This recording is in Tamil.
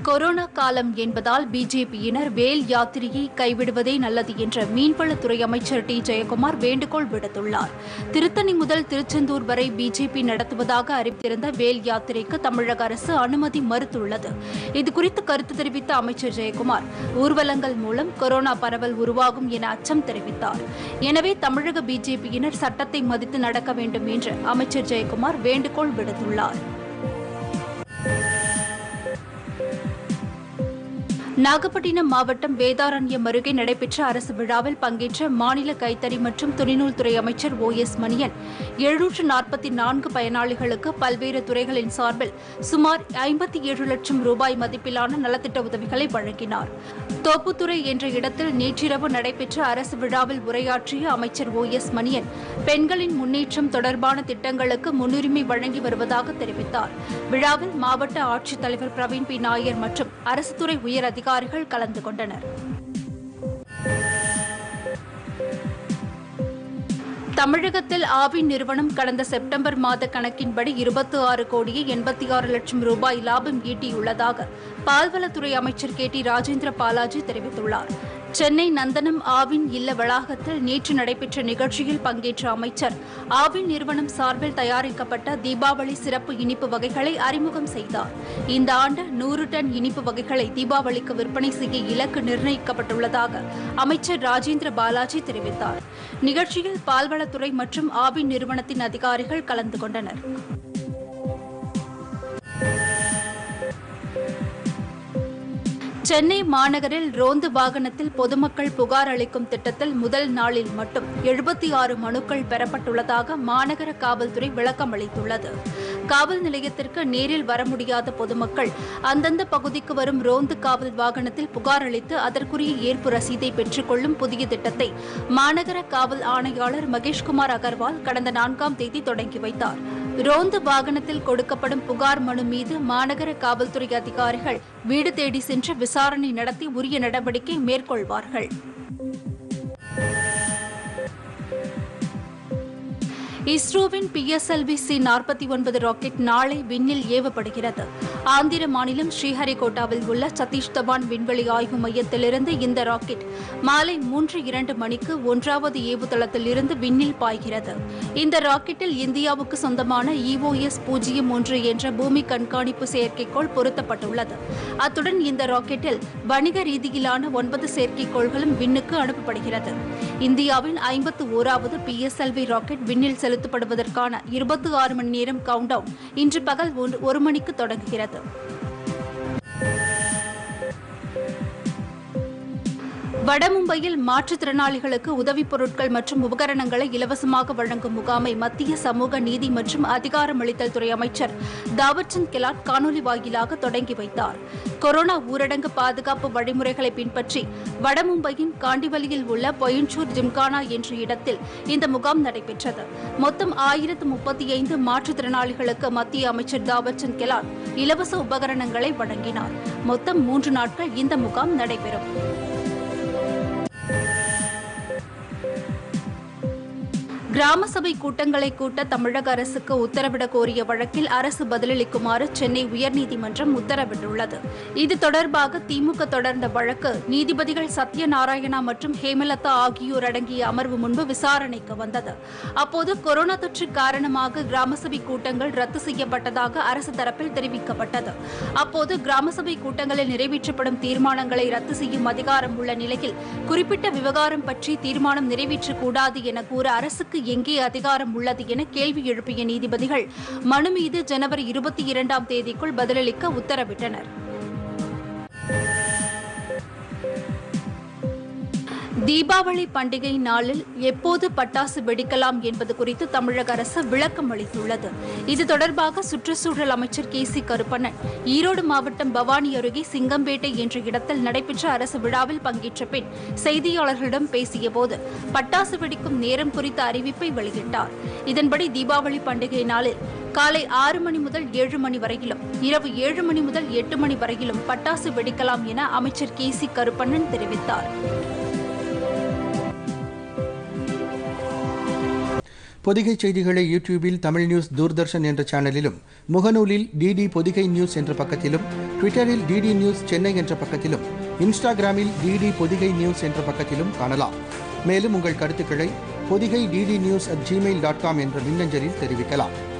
கொரோனா காலம் என்பதால் பிஜேபியினர் வேல் யாத்திரையை கைவிடுவதே நல்லது என்ற மீன்வளத்துறை அமைச்சர் டி ஜெயக்குமார் வேண்டுகோள் விடுத்துள்ளார் திருத்தணி முதல் திருச்செந்தூர் வரை பிஜேபி நடத்துவதாக அறிவித்திருந்த வேல் யாத்திரைக்கு தமிழக அரசு அனுமதி மறுத்துள்ளது இதுகுறித்து கருத்து தெரிவித்த அமைச்சர் ஜெயக்குமார் ஊர்வலங்கள் மூலம் கொரோனா பரவல் உருவாகும் என அச்சம் தெரிவித்தார் எனவே தமிழக பிஜேபியினர் சட்டத்தை மதித்து நடக்க வேண்டும் என்று அமைச்சர் ஜெயக்குமார் வேண்டுகோள் விடுத்துள்ளார் நாகப்பட்டினம் மாவட்டம் வேதாரண்யம் அருகே நடைபெற்ற அரசு விழாவில் பங்கேற்ற மாநில கைத்தறி மற்றும் துணிநூல் துறை அமைச்சர் ஓ எஸ் மணியன் எழுநூற்று நாற்பத்தி நான்கு பயனாளிகளுக்கு பல்வேறு துறைகளின் சார்பில் சுமார் ஐம்பத்தி ஏழு லட்சம் ரூபாய் மதிப்பிலான நலத்திட்ட உதவிகளை வழங்கினார் தோப்புத்துறை என்ற இடத்தில் நேற்றிரவு நடைபெற்ற அரசு விழாவில் உரையாற்றிய அமைச்சர் ஓ எஸ் மணியன் பெண்களின் முன்னேற்றம் தொடர்பான திட்டங்களுக்கு முன்னுரிமை வழங்கி வருவதாக தெரிவித்தார் விழாவில் மாவட்ட ஆட்சித்தலைவர் பிரவீன் பி நாயர் மற்றும் அரசு துறை உயர் அதிகாரிகள் கலந்து கொண்டனர் தமிழகத்தில் ஆவின் நிறுவனம் கடந்த செப்டம்பர் மாத கணக்கின்படி இருபத்தி ஆறு கோடியே எண்பத்தி ஆறு லட்சம் ரூபாய் லாபம் ஈட்டியுள்ளதாக பால்வளத்துறை அமைச்சர் கே டி ராஜேந்திர பாலாஜி தெரிவித்துள்ளார் சென்னை நந்தனம் ஆவின் இல்ல வளாகத்தில் நேற்று நடைபெற்ற நிகழ்ச்சியில் பங்கேற்ற அமைச்சர் ஆவின் நிறுவனம் சார்பில் தயாரிக்கப்பட்ட தீபாவளி சிறப்பு இனிப்பு வகைகளை அறிமுகம் செய்தார் இந்த ஆண்டு நூறு டன் இனிப்பு வகைகளை தீபாவளிக்கு விற்பனை செய்ய இலக்கு நிர்ணயிக்கப்பட்டுள்ளதாக அமைச்சர் ராஜேந்திர பாலாஜி தெரிவித்தார் நிகழ்ச்சியில் பால்வளத்துறை மற்றும் ஆவின் நிறுவனத்தின் அதிகாரிகள் கலந்து கொண்டனர் சென்னை மாநகரில் ரோந்து வாகனத்தில் பொதுமக்கள் புகார் அளிக்கும் திட்டத்தில் முதல் நாளில் மட்டும் எழுபத்தி ஆறு மனுக்கள் பெறப்பட்டுள்ளதாக மாநகர காவல்துறை விளக்கம் அளித்துள்ளது காவல் நிலையத்திற்கு நேரில் வர முடியாத பொதுமக்கள் அந்தந்த பகுதிக்கு வரும் ரோந்து காவல் வாகனத்தில் புகார் அளித்து அதற்குரிய ஏற்பு ரசீதை பெற்றுக்கொள்ளும் புதிய திட்டத்தை மாநகர காவல் ஆணையாளர் மகேஷ்குமார் அகர்வால் கடந்த நான்காம் தேதி தொடங்கி வைத்தார் ரோந்து வாகனத்தில் கொடுக்கப்படும் புகார் மனு மீது மாநகர காவல்துறை அதிகாரிகள் வீடு தேடி சென்று விசாரணை நடத்தி உரிய நடவடிக்கை மேற்கொள்வார்கள் இஸ்ரோவின் பிஎஸ்எல்வி சி நாற்பத்தி ஒன்பது ராக்கெட் நாளை விண்ணில் ஏவப்படுகிறது ஆந்திர மாநிலம் ஸ்ரீஹரிகோட்டாவில் உள்ள சதீஷ் தவான் விண்வெளி ஆய்வு மையத்திலிருந்து இந்த ராக்கெட் மாலை மூன்று இரண்டு மணிக்கு ஒன்றாவது ஏவுதளத்தில் இருந்து விண்ணில் பாய்கிறது இந்த ராக்கெட்டில் இந்தியாவுக்கு சொந்தமான இஓஎஸ் பூஜ்ஜியம் ஒன்று என்ற பூமி கண்காணிப்பு செயற்கைக்கோள் பொருத்தப்பட்டுள்ளது அத்துடன் இந்த ராக்கெட்டில் வணிக ரீதியிலான ஒன்பது செயற்கைக்கோள்களும் விண்ணுக்கு அனுப்பப்படுகிறது இந்தியாவின் ஐம்பத்து ஓராவது பிஎஸ்எல்வி ராக்கெட் விண்ணில் செலுத்தப்படுவதற்கான இருபத்தி ஆறு மணி நேரம் கவுண்டவுன் இன்று பகல் ஒன்று- ஒரு மணிக்கு தொடங்குகிறது வடமும்பையில் மாற்றுத்திறனாளிகளுக்கு உதவிப் பொருட்கள் மற்றும் உபகரணங்களை இலவசமாக வழங்கும் முகாமை மத்திய சமூக நீதி மற்றும் அதிகாரமளித்தல் துறை அமைச்சர் தாவர்சந்த் கெலாட் காணொலி வாயிலாக தொடங்கி வைத்தார் கொரோனா ஊரடங்கு பாதுகாப்பு வழிமுறைகளை பின்பற்றி வடமும்பையின் காண்டிவலியில் உள்ள பொயன்சூர் ஜிம்கானா என்ற இடத்தில் இந்த முகாம் நடைபெற்றது மொத்தம் ஆயிரத்து முப்பத்தி ஐந்து மாற்றுத்திறனாளிகளுக்கு மத்திய அமைச்சர் தாவர்சந்த் கெலாட் இலவச உபகரணங்களை வழங்கினார் மொத்தம் மூன்று நாட்கள் இந்த முகாம் நடைபெறும் கிராம சபை கூட்டங்களை கூட்ட தமிழக அரசுக்கு உத்தரவிடக் கோரிய வழக்கில் அரசு பதிலளிக்குமாறு சென்னை உயர்நீதிமன்றம் உத்தரவிட்டுள்ளது இது தொடர்பாக திமுக தொடர்ந்த வழக்கு நீதிபதிகள் சத்யநாராயணா மற்றும் ஹேமலதா ஆகியோர் அடங்கிய அமர்வு முன்பு விசாரணைக்கு வந்தது அப்போது கொரோனா தொற்று காரணமாக கிராம சபை கூட்டங்கள் ரத்து செய்யப்பட்டதாக அரசு தரப்பில் தெரிவிக்கப்பட்டது அப்போது கிராம சபை கூட்டங்களில் நிறைவேற்றப்படும் தீர்மானங்களை ரத்து செய்யும் அதிகாரம் உள்ள நிலையில் குறிப்பிட்ட விவகாரம் பற்றி தீர்மானம் நிறைவேற்றக்கூடாது என கூற அரசுக்கு எங்கே அதிகாரம் உள்ளது என கேள்வி எழுப்பிய நீதிபதிகள் மனு மீது ஜனவரி இருபத்தி இரண்டாம் தேதிக்குள் பதிலளிக்க உத்தரவிட்டனர் தீபாவளி பண்டிகை நாளில் எப்போது பட்டாசு வெடிக்கலாம் என்பது குறித்து தமிழக அரசு விளக்கம் அளித்துள்ளது இது தொடர்பாக சுற்றுச்சூழல் அமைச்சர் கே சி கருப்பண்ணன் ஈரோடு மாவட்டம் பவானி அருகே சிங்கம்பேட்டை என்ற இடத்தில் நடைபெற்ற அரசு விழாவில் பங்கேற்ற பின் செய்தியாளர்களிடம் பேசியபோது பட்டாசு வெடிக்கும் நேரம் குறித்த அறிவிப்பை வெளியிட்டார் இதன்படி தீபாவளி பண்டிகை நாளில் காலை ஆறு மணி முதல் ஏழு மணி வரையிலும் இரவு ஏழு மணி முதல் எட்டு மணி வரையிலும் பட்டாசு வெடிக்கலாம் என அமைச்சர் கே சி கருப்பண்ணன் தெரிவித்தார் பொதிகை செய்திகளை யூடியூபில் தமிழ் நியூஸ் தூர்தர்ஷன் என்ற சேனலிலும் முகநூலில் டிடி பொதிகை நியூஸ் என்ற பக்கத்திலும் ட்விட்டரில் டிடி நியூஸ் சென்னை என்ற பக்கத்திலும் இன்ஸ்டாகிராமில் டிடி பொதிகை நியூஸ் என்ற பக்கத்திலும் காணலாம் மேலும் உங்கள் கருத்துக்களை Podhigai DD news at gmail dot com என்ற மின்னஞ்சலில் தெரிவிக்கலாம்